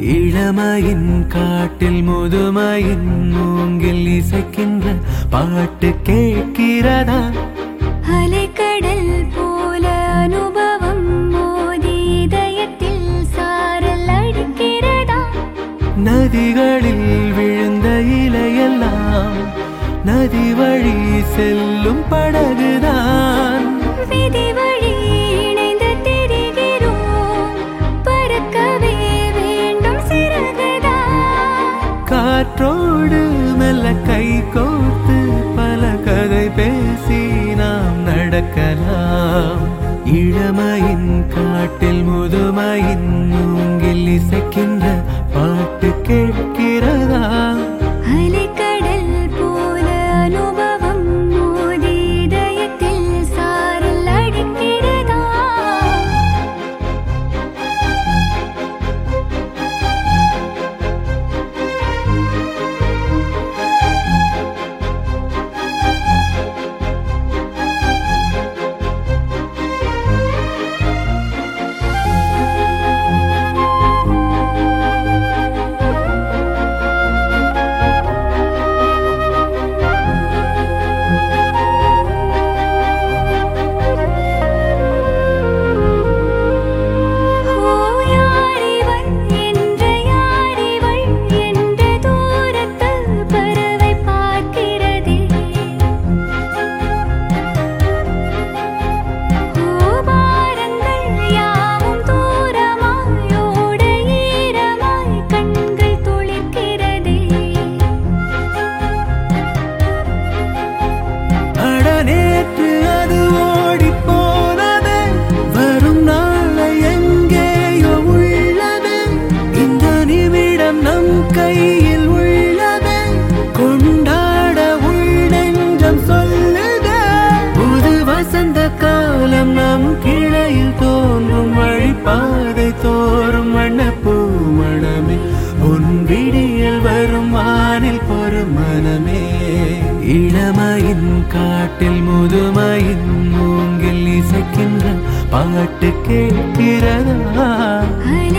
இளமையின் காட்டில் முதுமையின் மூங்கில் இசைக்கின்ற பாட்டு கேட்கிறதா அலைக்கடல் போல அனுபவம் மோதி இதயத்தில் சாரல் அடிக்கிறதா நதிகளில் விழுந்த இலையெல்லாம் நதி வழி செல்லும் படகுதான் விதி வழி இணைந்து திரிகிறோம் பறக்கவே வேண்டும் சிறகுதா காற்றோடு மெல்ல கை கோர்த்து பல கதை பேசி நாம் நடக்கலாம் இளமையின் காட்டில் முதுமையின் மூங்கில் இசைக்கின்ற பாட்டு கேட்கிறதா அலைக்கடல் போல அனுபவம் மோதி இதயத்தில் சாரல் அடிக்கிறதா ஓ யாரிவள் என்ற யாரிவள் என்ற தூரத்து பறவை பார்க்கிறதே ஓ பாரங்கள் யாவும் தூரமாய் ஓட ஈரமாய் கண்கள் துளிர்க்கிறதே அட நேற்று அது ஓடி போனது வரும் நாளை எங்கேயோ உள்ளது இந்த நிமிடம் நம் கையில் உள்ளது கொண்டாட உள்ளெஞ்சம் சொல்லுது புது வசந்த காலம் நம் கிளையில் தோன்றும் வழிபாதை தோறும் வண்ணப்பூ மணமே உன் விடியல் வரும் வானில் பொறும் மனமே இளமையின் காட்டில் முதுமையின் மூங்கில் இசைக்கின்ற பாட்டு கேட்கிறதா அலை